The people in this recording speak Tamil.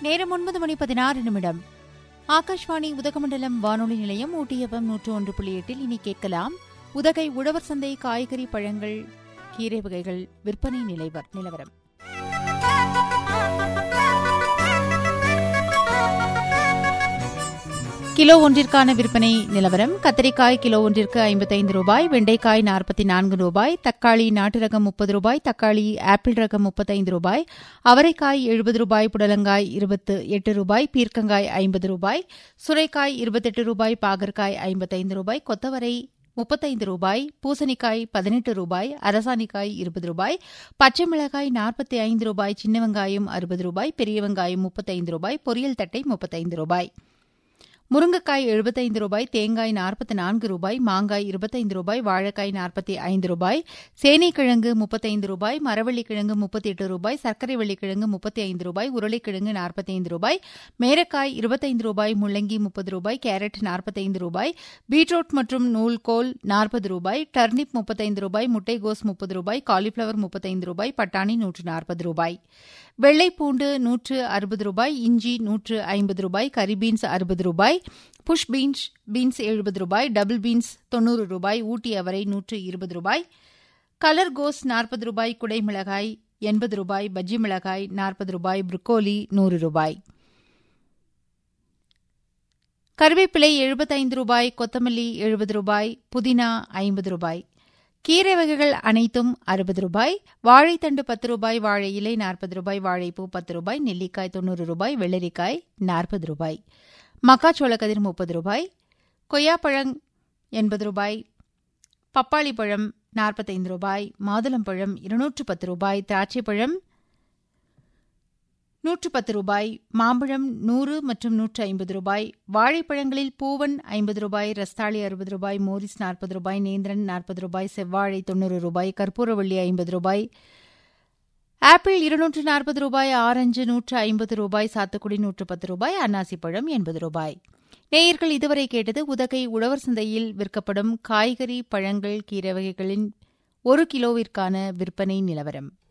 நேரம் ஒன்பது மணி பதினாறு நிமிடம் ஆகாஷ்வாணி உதகமண்டலம் வானொலி நிலையம் ஊட்டியப்பம் நூற்று ஒன்று புள்ளி எட்டில் இனி கேட்கலாம் உதகை உழவர் சந்தை காய்கறி பழங்கள் கீரை வகைகள் விற்பனை நிலைவர் நிலவரம் கிலோ ஒன்றிற்கான விற்பனை நிலவரம் கத்திரிக்காய் கிலோ ஒன்றிற்கு ஐம்பத்தைந்து ரூபாய் வெண்டைக்காய் நாற்பத்தி நான்கு ரூபாய் தக்காளி நாட்டு ரகம் முப்பது ரூபாய் தக்காளி ஆப்பிள் ரகம் முப்பத்தைந்து ரூபாய் அவரைக்காய் எழுபது ரூபாய் புடலங்காய் இருபத்து எட்டு ரூபாய் பீர்க்கங்காய் ஐம்பது ரூபாய் சுரைக்காய் இருபத்தெட்டு ரூபாய் பாகற்காய் ஐம்பத்தைந்து ரூபாய் கொத்தவரை முப்பத்தைந்து ரூபாய் பூசணிக்காய் பதினெட்டு ரூபாய் அரசாணிக்காய் இருபது ரூபாய் பச்சை மிளகாய் நாற்பத்தி ஐந்து ரூபாய் சின்ன வெங்காயம் அறுபது ரூபாய் பெரிய வெங்காயம் முப்பத்தைந்து ரூபாய் பொரியல் தட்டை முப்பத்தைந்து ரூபாய் முருங்கைக்காய் எழுபத்தைந்து ரூபாய் தேங்காய் நாற்பத்தி நான்கு ரூபாய் மாங்காய் இருபத்தைந்து ரூபாய் வாழைக்காய் நாற்பத்தி ஐந்து ரூபாய் சேனைக்கிழங்கு முப்பத்தைந்து ரூபாய் மரவள்ளிக்கிழங்கு முப்பத்தி எட்டு ரூபாய் சர்க்கரை வள்ளிக்கிழங்கு முப்பத்தி ஐந்து ரூபாய் உருளைக்கிழங்கு நாற்பத்தைந்து ரூபாய் மேரக்காய் இருபத்தைந்து ரூபாய் முள்ளங்கி முப்பது ரூபாய் கேரட் நாற்பத்தைந்து ரூபாய் பீட்ரூட் மற்றும் நூல்கோல் நாற்பது ரூபாய் டர்னிப் முப்பத்தைந்து ரூபாய் முட்டைகோஸ் முப்பது ரூபாய் காலிஃபிளவர் முப்பத்தைந்து ரூபாய் பட்டாணி நூற்று நாற்பது ரூபாய் வெள்ளைப்பூண்டு நூற்று அறுபது ரூபாய் இஞ்சி நூற்று ஐம்பது ரூபாய் கரி பீன்ஸ் அறுபது ரூபாய் புஷ் பீன்ஸ் பீன்ஸ் எழுபது ரூபாய் டபுள் பீன்ஸ் தொண்ணூறு ரூபாய் ஊட்டி அவரை நூற்று இருபது ரூபாய் கலர் கோஸ் நாற்பது ரூபாய் குடை மிளகாய் எண்பது ரூபாய் பஜ்ஜி மிளகாய் நாற்பது ரூபாய் புரோக்கோலி நூறு ரூபாய் கருவேப்பிலை எழுபத்தைந்து ரூபாய் கொத்தமல்லி எழுபது ரூபாய் புதினா ஐம்பது ரூபாய் கீரை வகைகள் அனைத்தும் அறுபது ரூபாய் வாழைத்தண்டு பத்து ரூபாய் வாழை இலை நாற்பது ரூபாய் வாழைப்பூ பத்து ரூபாய் நெல்லிக்காய் தொண்ணூறு ரூபாய் வெள்ளரிக்காய் நாற்பது ரூபாய் மக்காச்சோள கதிர் முப்பது ரூபாய் கொய்யாப்பழம் எண்பது ரூபாய் பப்பாளி பழம் நாற்பத்தைந்து ரூபாய் மாதுளம்பழம் இருநூற்று பத்து ரூபாய் திராட்சைப்பழம் நூற்று பத்து ரூபாய் மாம்பழம் நூறு மற்றும் நூற்று ஐம்பது ரூபாய் வாழைப்பழங்களில் பூவன் ஐம்பது ரூபாய் ரஸ்தாளி அறுபது ரூபாய் மோரிஸ் நாற்பது ரூபாய் நேந்திரன் நாற்பது ரூபாய் செவ்வாழை தொண்ணூறு ரூபாய் கற்பூரவள்ளி ஐம்பது ரூபாய் ஆப்பிள் இருநூற்று நாற்பது ரூபாய் ஆரஞ்சு நூற்று ஐம்பது ரூபாய் சாத்துக்குடி நூற்று பத்து ரூபாய் அன்னாசி பழம் எண்பது ரூபாய் நேயர்கள் இதுவரை கேட்டது உதகை உழவர் சந்தையில் விற்கப்படும் காய்கறி பழங்கள் கீரை வகைகளின் ஒரு கிலோவிற்கான விற்பனை நிலவரம்